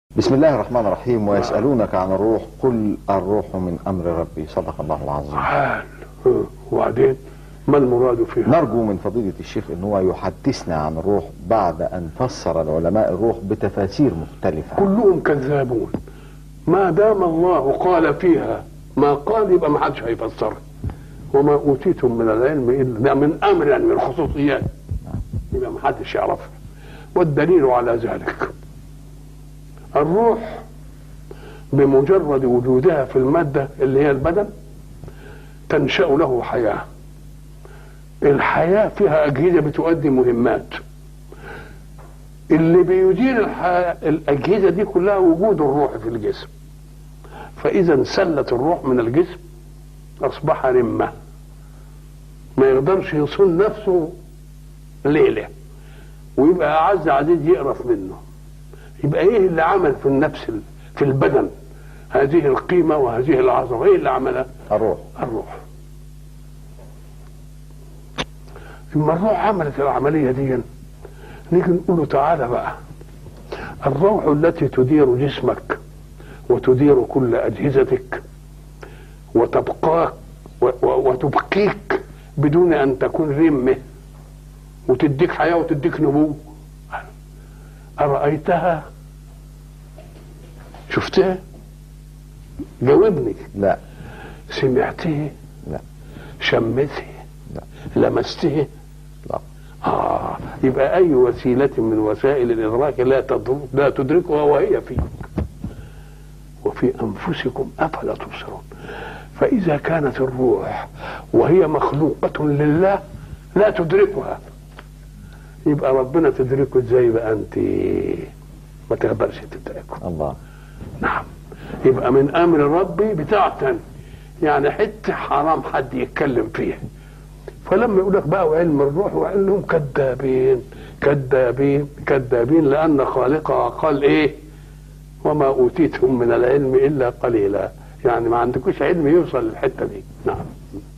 بسم الله الرحمن الرحيم ويسألونك عن الروح قل الروح من أمر ربي صدق الله العظيم حال ها، وبعدين ما المراد فيها نرجو من فضيلة الشيخ أن هو يحدثنا عن الروح بعد أن فسر العلماء الروح بتفاسير مختلفة كلهم كذابون ما دام الله قال فيها ما قال يبقى ما حدش هيفسرها وما اوتيتم من العلم الا ده من امر يعني من الخصوصيات يبقى ما حدش يعرفها والدليل على ذلك الروح بمجرد وجودها في الماده اللي هي البدن تنشا له حياه الحياه فيها اجهزه بتؤدي مهمات اللي بيدير الح- الاجهزه دي كلها وجود الروح في الجسم فاذا انسلت الروح من الجسم اصبح رمه ما يقدرش يصون نفسه ليله ويبقى اعز عزيز يقرف منه يبقى ايه اللي عمل في النفس ال- في البدن هذه القيمه وهذه العظمه ايه اللي عملها الروح الروح لما الروح عملت العمليه دي نيجي نقول له تعالى بقى الروح التي تدير جسمك وتدير كل اجهزتك وتبقاك و- و- وتبقيك بدون ان تكون رمه وتديك حياه وتديك نمو ارايتها شفتها جاوبني لا سمعته لا شمته لا لمسته لا آه يبقى أي وسيلة من وسائل الإدراك لا تدرك لا تدركها وهي فيك وفي أنفسكم أفلا تبصرون فإذا كانت الروح وهي مخلوقة لله لا تدركها يبقى ربنا تدركه ازاي بقى انت ما تقدرش تدركه الله نعم يبقى من امر ربي بتاعتن يعني حته حرام حد يتكلم فيها فلما يقول لك بقى وعلم الروح وعلم كذابين كذابين كذابين لان خالقها قال ايه وما اوتيتم من العلم الا قليلا يعني ما عندكوش علم يوصل للحته دي نعم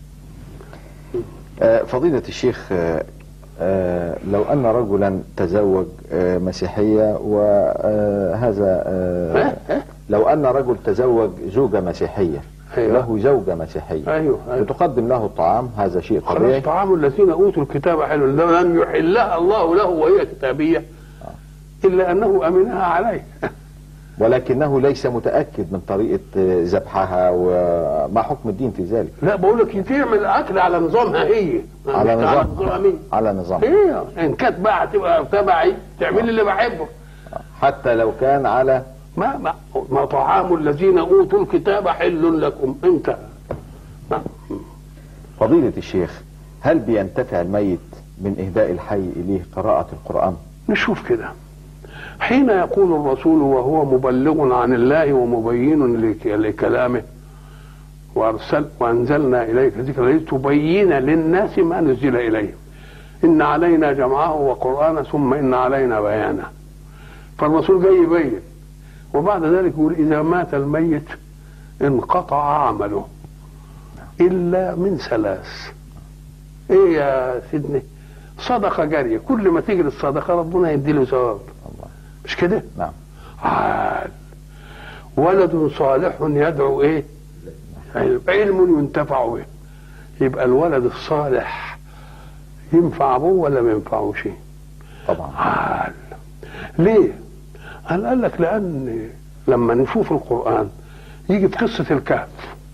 آه، فضيلة الشيخ آه، آه، لو أن رجلا تزوج آه، مسيحية وهذا لو أن رجل تزوج زوجة مسيحية أيوة. له زوجة مسيحية ايوه ايوه وتقدم له الطعام هذا شيء خلاص طبيعي طعام الذين اوتوا الكتاب حلو لم يحلها الله له وهي كتابيه الا انه امنها عليه ولكنه ليس متأكد من طريقة آه، ذبحها وما حكم الدين في ذلك لا بقول لك تعمل اكل على نظامها هي على مش نظام نظامها مين على نظام هي ان كانت بقى هتبقى تبعي تعملي اللي بحبه حتى لو كان على ما ما, ما طعام الذين اوتوا الكتاب حل لكم انت نعم. فضيلة الشيخ هل بينتفع الميت من إهداء الحي إليه قراءة القرآن نشوف كده حين يقول الرسول وهو مبلغ عن الله ومبين لك- لكلامه وارسل وانزلنا اليك ذكرا لتبين للناس ما نزل اليهم ان علينا جمعه وقرانه ثم ان علينا بيانه فالرسول جاي يبين وبعد ذلك يقول اذا مات الميت انقطع عمله الا من ثلاث ايه يا سيدني صدقه جاريه كل ما تجري الصدقه ربنا يدي له ثواب الله مش كده نعم عال ولد صالح يدعو ايه علم- علم ينتفع به يبقى الولد الصالح ينفع ابوه ولا ما ينفعوش طبعا عال ليه قال قال لك لان لما نشوف القران يجي في قصه الكهف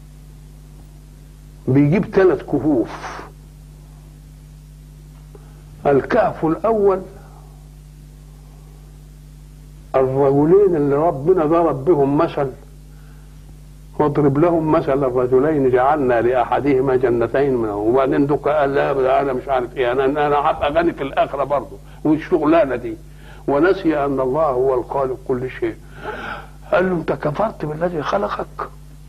بيجيب ثلاث كهوف الكهف الاول الرجلين اللي ربنا ضرب بهم مثل واضرب لهم مثل الرجلين جعلنا لاحدهما جنتين منه وبعدين دوك قال لا ده انا مش عارف ايه انا انا هبقى غني في الاخره برضه والشغلانه دي ونسي ان الله هو الخالق كل شيء قال له انت كفرت بالذي خلقك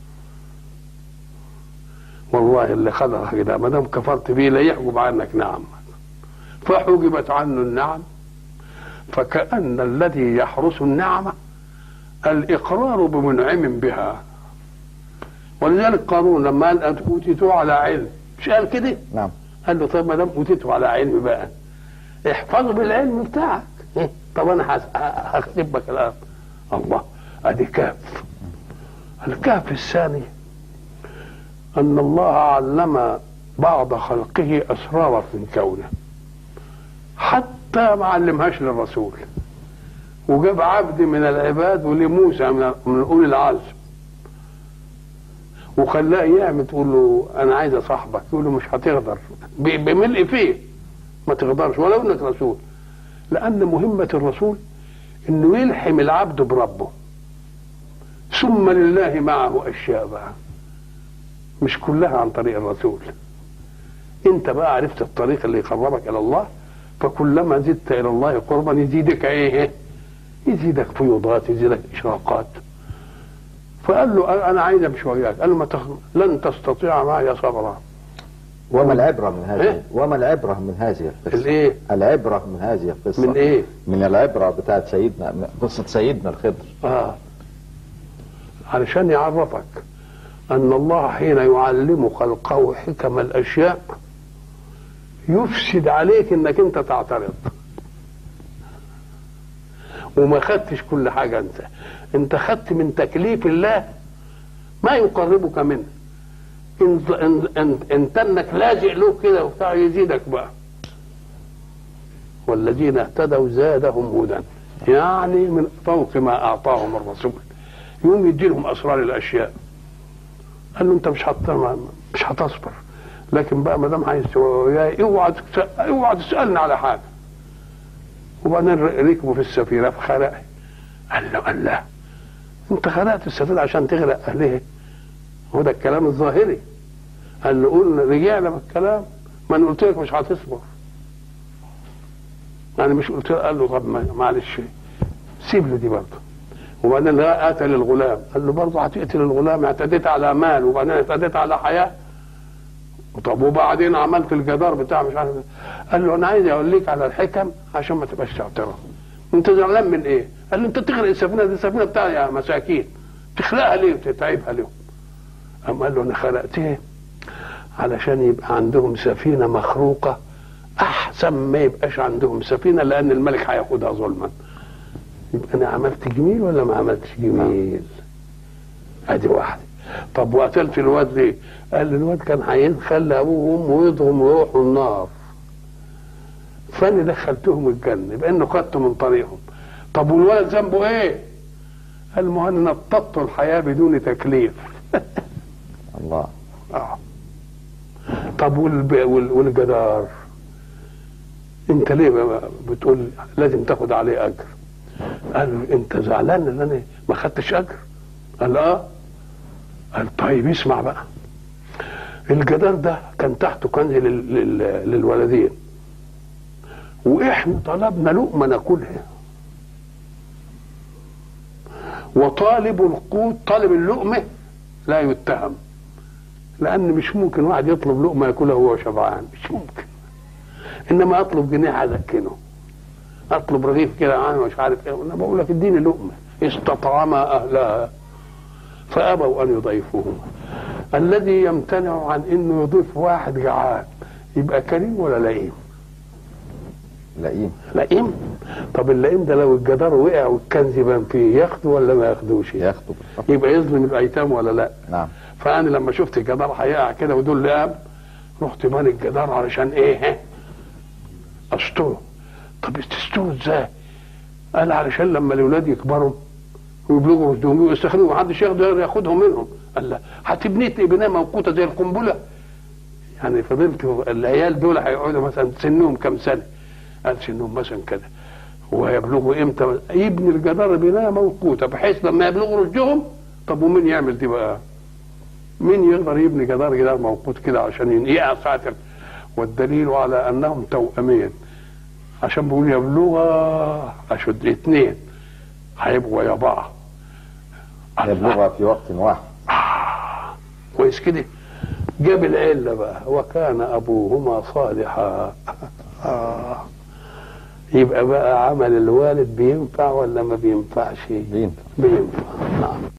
والله اللي خلقك ده ما دام كفرت بيه لا يحجب عنك نعم فحجبت عنه النعم فكأن الذي يحرس النعمة الإقرار بمنعم بها ولذلك قارون لما قال أوتيته على علم مش قال كده؟ نعم قال له طيب ما دام أوتيته على علم بقى احفظ بالعلم بتاعك طب أنا هس- ه- هكتب لك الآن الله ادي كهف الكهف الثاني ان الله علم بعض خلقه اسرار في كونه حتى ما علمهاش للرسول وجاب عبد من العباد ولموسى من من اولي العزم وخلاه يعمل تقول له انا عايز اصاحبك يقول له مش هتقدر ب- بملء فيه ما تقدرش ولو انك رسول لان مهمه الرسول انه يلحم العبد بربه ثم لله معه اشياء بقى مش كلها عن طريق الرسول انت بقى عرفت الطريق اللي يقربك الى الله فكلما زدت الى الله قربا يزيدك ايه يزيدك فيوضات يزيدك اشراقات فقال له انا عايز امشي وياك قال له ما تخ... لن تستطيع معي صبرا وما العبرة من إيه؟ هذه وما العبرة من هذه القصة الايه العبرة من هذه القصة من ايه من العبرة بتاعت سيدنا من قصة سيدنا الخضر اه علشان يعرفك ان الله حين يعلم خلقه حكم الاشياء يفسد عليك انك انت تعترض وما خدتش كل حاجه انت انت خدت من تكليف الله ما يقربك منه انت انت انت, انت انك لاجئ له كده وبتاع يزيدك بقى والذين اهتدوا زادهم هدى يعني من فوق ما اعطاهم الرسول يقوم يدي لهم اسرار الاشياء قال له انت مش هت مش هتصبر لكن بقى ما دام عايز وياي اوعى تس- اوعى تسالني على حاجه وبعدين ر- ركبوا في السفينه فخلق قال له قال لا انت خلقت السفينه عشان تغرق اهلها هو ده الكلام الظاهري قال له قلنا رجعنا بالكلام ما انا قلت لك مش هتصبر يعني مش قلت له قال له طب ما- معلش سيب له دي برضه وبعدين لا قتل الغلام قال له برضه هتقتل الغلام اعتديت على مال وبعدين اعتديت على حياه طب وبعدين عملت الجدار بتاع مش عارف قال له انا عايز اقول لك على الحكم عشان ما تبقاش تعترض انت زعلان من ايه؟ قال له انت تغرق السفينه دي السفينه بتاع يا مساكين تخلقها ليه وتتعبها ليه؟ قام قال له انا خلقتها علشان يبقى عندهم سفينه مخروقه احسن ما يبقاش عندهم سفينه لان الملك هياخدها ظلما يبقى انا عملت جميل ولا ما عملتش جميل ادي واحده طب وقتلت الواد ليه قال لي الواد كان هيخلي ابوه وامه يضغم ويروحوا النار فانا دخلتهم الجنه يبقى انه خدته من طريقهم طب والولد ذنبه ايه قال ما انا نططت الحياه بدون تكليف الله آه. طب والب... وال... والجدار انت ليه بقى بتقول لازم تاخد عليه اجر قال له انت زعلان ان انا ما خدتش اجر قال اه قال طيب اسمع بقى الجدار ده كان تحته كنز لل... لل... للولدين واحنا طلبنا لقمه ناكلها وطالب القوت طالب اللقمه لا يتهم لان مش ممكن واحد يطلب لقمه ياكلها وهو شبعان مش ممكن انما اطلب جنيه هذكنه اطلب رغيف كده عنه مش عارف ايه انا بقول لك اديني لقمه استطعما اهلها فابوا ان يضيفوهما الذي يمتنع عن انه يضيف واحد جعان يبقى كريم ولا لئيم لئيم لئيم طب اللئيم ده لو الجدار وقع والكنز يبان فيه ياخده ولا ما ياخدوش ياخده بالطبع. يبقى يظلم الايتام ولا لا نعم فانا لما شفت الجدار هيقع كده ودول لقام رحت باني الجدار علشان ايه ها؟ استره طب تستره ازاي قال علشان لما الاولاد يكبروا ويبلغوا رشدهم ويستخدموا محدش ياخده ياخدهم منهم قال لا هتبني بناء موقوته زي القنبله يعني فضلت العيال دول هيقعدوا مثلا سنهم كم سنه قال سنهم مثلا كده وهيبلغوا امتى يبني الجدار بناء موقوته بحيث لما يبلغوا رشدهم طب ومين يعمل دي بقى؟ مين يقدر يبني جدار جدار موقوت كده عشان يقع ساعة والدليل على انهم توأمين عشان بيقول يبلغا اشد اثنين هيبقوا يا بعض يبلغها في وقت واحد كويس كده جاب العله بقى وكان ابوهما صالحا آه. يبقى بقى عمل الوالد بينفع ولا ما بينفعش بينفع بينفع نعم